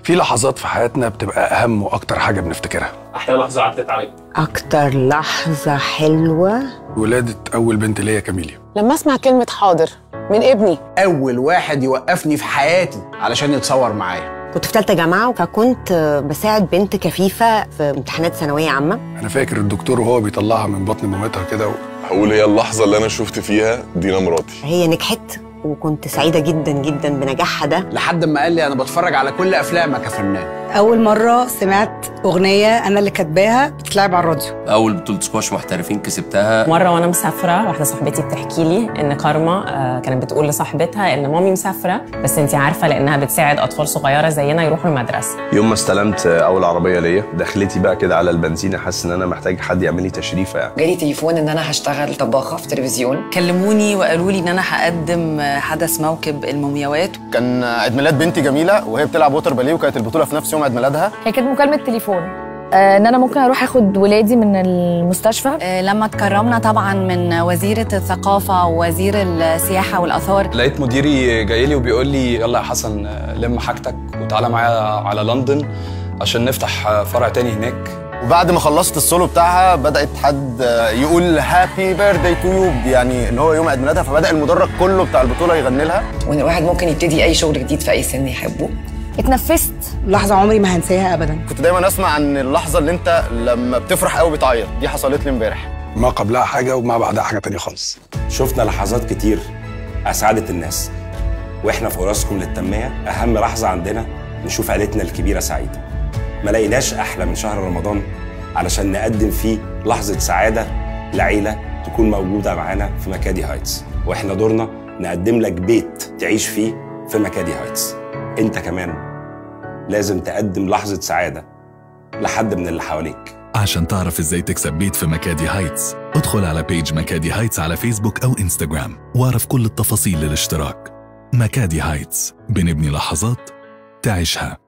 في لحظات في حياتنا بتبقى اهم واكتر حاجه بنفتكرها احلى لحظه عدت عليك أكتر لحظة حلوة ولاده اول بنت ليا كاميليا لما اسمع كلمة حاضر من ابني اول واحد يوقفني في حياتي علشان يتصور معايا كنت في ثالثة جامعة فكنت بساعد بنت كفيفة في امتحانات ثانوية عامة انا فاكر الدكتور وهو بيطلعها من بطن مامتها كده و... هقول هي اللحظة اللي أنا شفت فيها دينا مراتي هي نجحت وكنت سعيدة جدا جدا بنجاحها ده لحد ما قال لي انا بتفرج على كل افلامك يا فنان أول مرة سمعت أغنية أنا اللي كاتباها بتتلعب على الراديو اول بطوله سكواش محترفين كسبتها مرة وأنا مسافرة واحدة صاحبتي بتحكي لي إن كارما آه، كانت بتقول لصاحبتها إن مامي مسافرة بس أنت عارفة لأنها بتساعد أطفال صغيرة زينا يروحوا المدرسة يوم ما استلمت اول عربيه ليا دخلتي بقى كده على البنزينه حاسس ان انا محتاج حد يعمل لي تشريفه يعني جالي تليفون ان انا هشتغل طباخه في تلفزيون كلموني وقالوا لي ان انا هقدم حدث موكب المومياوات كان عيد ميلاد بنتي جميله وهي بتلعب ووتر باليه وكانت البطوله في نفس يوم عيد ميلادها هي كانت مكالمة تليفون آه، ان انا ممكن اروح اخد ولادي من المستشفى آه، لما اتكرمنا طبعا من وزيره الثقافه ووزير السياحه والاثار لقيت مديري جاي لي وبيقول لي يلا يا حسن لم حاجتك وتعالى معايا على لندن عشان نفتح فرع تاني هناك وبعد ما خلصت السولو بتاعها بدات حد يقول هابي بيرثداي تو يو يعني ان هو يوم عيد ميلادها فبدا المدرج كله بتاع البطوله يغني لها وان الواحد ممكن يبتدي اي شغل جديد في اي سن يحبه اتنفست لحظة عمري ما هنساها أبدا كنت دايما اسمع عن اللحظه اللي انت لما بتفرح قوي بتعيط دي حصلت لي امبارح ما قبلها حاجه وما بعدها حاجه تانية خالص شفنا لحظات كتير أسعدت الناس وإحنا في أوراسكم للتنمية أهم لحظة عندنا نشوف عيلتنا الكبيرة سعيدة ما لقيناش أحلى من شهر رمضان علشان نقدم فيه لحظة سعادة لعيلة تكون موجودة معانا في مكادي هايتس وإحنا دورنا نقدم لك بيت تعيش فيه في مكادي هايتس أنت كمان لازم تقدم لحظة سعادة لحد من اللي حواليك عشان تعرف ازاي تكسب بيت في مكادي هايتس ادخل على بيج مكادي هايتس على فيسبوك او انستجرام واعرف كل التفاصيل للاشتراك مكادي هايتس بنبني لحظات تعيشها